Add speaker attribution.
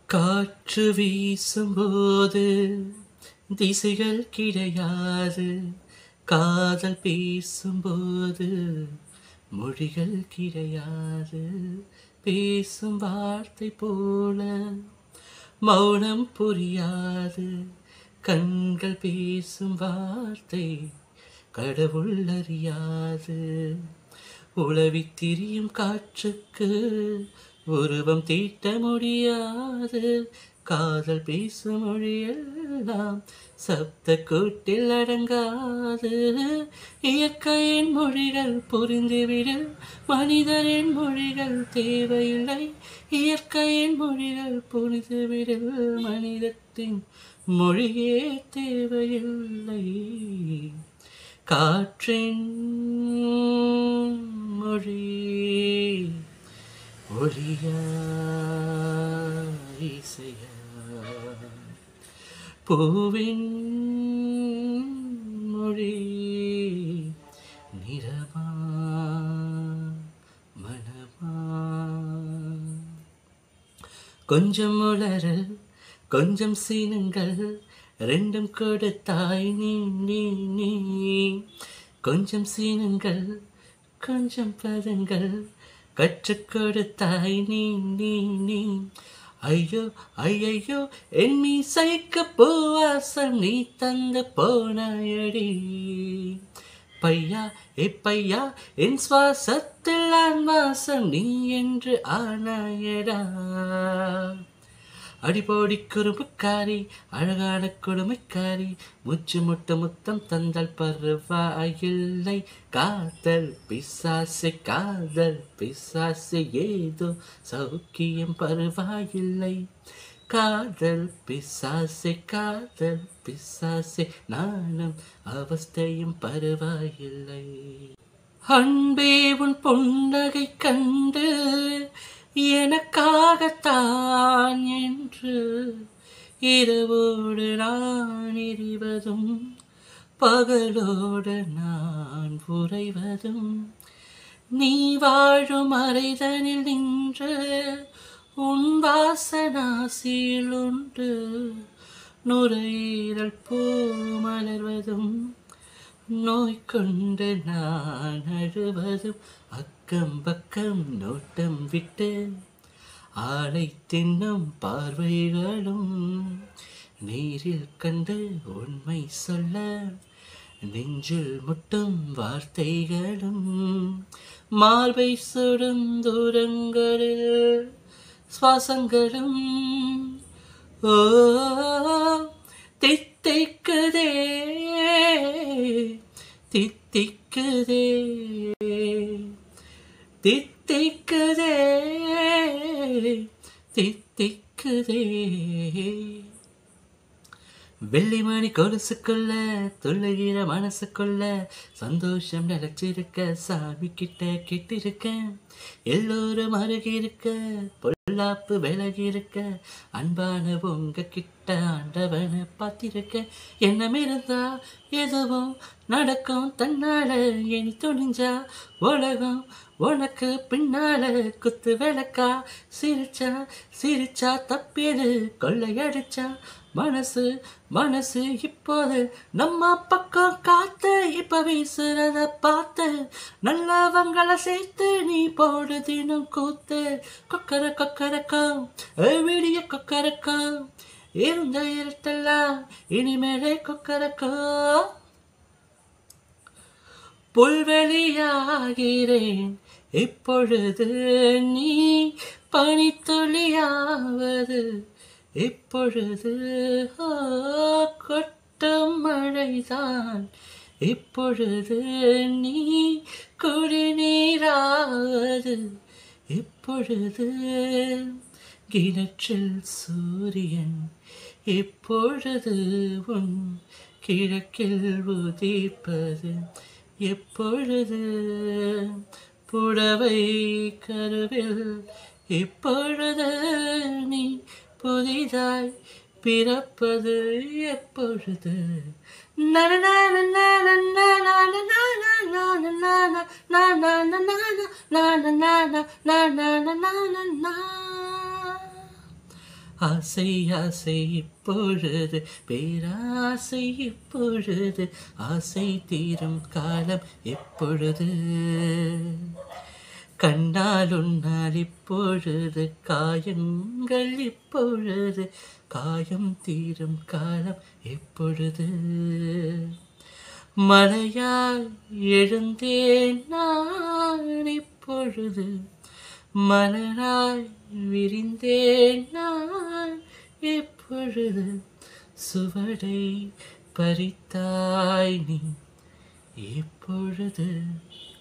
Speaker 1: காற்று வீசும்போது திசைகள் கிடையாது காதல் பேசும்போது மொழிகள் கிடையாது பேசும் வார்த்தை போல மௌனம் புரியாது கண்கள் பேசும் வார்த்தை கடவுள் அறியாது உளவித் திரியும் காற்றுக்கு உருவம் தீட்ட முடியாது காதல் பேசும் மொழியெல்லாம் சப்த கூட்டில் அடங்காது இயற்கையின் மொழிகள் புரிந்துவிடு மனிதரின் மொழிகள் தேவையில்லை இயற்கையின் மொழிகள் புரிந்துவிடு மனிதத்தின் மொழியே தேவையில்லை காற்றின் மொழி ஒளியா இசையா பூவின் மொழி நிறமா மனமா கொஞ்சம் உளறல் கொஞ்சம் சீனங்கள் ரெண்டும் கொடுத்தாய் நீ நீ நீ கொஞ்சம் சீனங்கள் கொஞ்சம் பதங்கள் கற்றுக் கொடுத்தாய் நீ நீ நீ ஐயோ ஐயையோ என் மீசைக்கு பூவாசம் நீ தந்து போனாயடி பையா ஏ பையா என் சுவாசத்தில் ஆண் வாசம் நீ என்று ஆனாயடா அடிபோடி குறும்புக்காரி அழகான கொடுமைக்காரி முச்சு முட்ட முத்தம் தந்தல் பருவாயில்லை காதல் பிசாசு காதல் பிசாசு ஏதோ சௌக்கியம் பருவாயில்லை காதல் பிசாசு காதல் பிசாசு நானும் அவஸ்தையும் பருவாயில்லை அன்பே உன் புன்னகை கண்டு எனக்காகத்தான் என்று இரவோடு நான் எரிவதும் பகலோடு நான் உறைவதும் நீ வாழும் அறைதனில் நின்று உன் வாசனாசியில் உண்டு நுரையீரல் பூ மலர்வதும் நோய் கொண்டு நான் அழுவதும் அக்கம் பக்கம் நோட்டம் விட்டு ஆளை தின்னும் பார்வைகளும் நீரில் கண்டு உண்மை சொல்ல நெஞ்சில் முட்டும் வார்த்தைகளும் மார்பை சுடும் தூரங்களில் சுவாசங்களும் ஓ தித்திக்குதே தித்திக்குதே தித்திக்குதே தித்திக்குதே வெள்ளிமணி கொலுசுக்குள்ள துள்ளுகிற மனசுக்குள்ள சந்தோஷம் நினைச்சிருக்க சாமி கிட்ட கிட்டிருக்கேன் எல்லோரும் அருகிருக்க பொல்லாப்பு விலகி இருக்க அன்பான உங்க கிட்ட ஆண்டவனை பார்த்திருக்க எண்ணம் இருந்தா எதுவும் நடக்கும் தன்னால இனி துணிஞ்சா உலகம் உனக்கு பின்னால குத்து விளக்கா சிரிச்சா சிரிச்சா தப்பியது கொள்ளையடிச்சா மனசு மனசு இப்போது நம்ம பக்கம் காத்து இப்ப வீசுறத பார்த்து நல்லவங்களை சேர்த்து நீ போடு தினம் கூத்து கொக்கர கொக்கரக்கம் விடிய கொக்கரக்கம் இருந்த இருட்டெல்லாம் இனிமேலே கொக்கரக்கம் புல்வெளியாகிறேன் இப்பொழுது நீ பனித்துளியாவது இப்பொழுது ஆ, கொட்டும் மழைதான் இப்பொழுது நீ குடிநீராவது இப்பொழுது கிணற்றில் சூரியன் இப்பொழுது உன் கிழக்கில் உதிப்பது எப்பொழுது புடவை கருவில் இப்பொழுது நீ புதிதாய் பிறப்பது எப்பொழுது ஆசை ஆசை இப்பொழுது பேராசை இப்பொழுது ஆசை தீரும் காலம் எப்பொழுது கண்ணால் உன்னால் இப்பொழுது காயங்கள் இப்பொழுது காயம் தீரும் காலம் எப்பொழுது மலையாய் எழுந்தேன் நான் இப்பொழுது மலராய் விரிந்தேன் நான் எப்பொழுது சுவடை பறித்தாய் நீ எப்பொழுது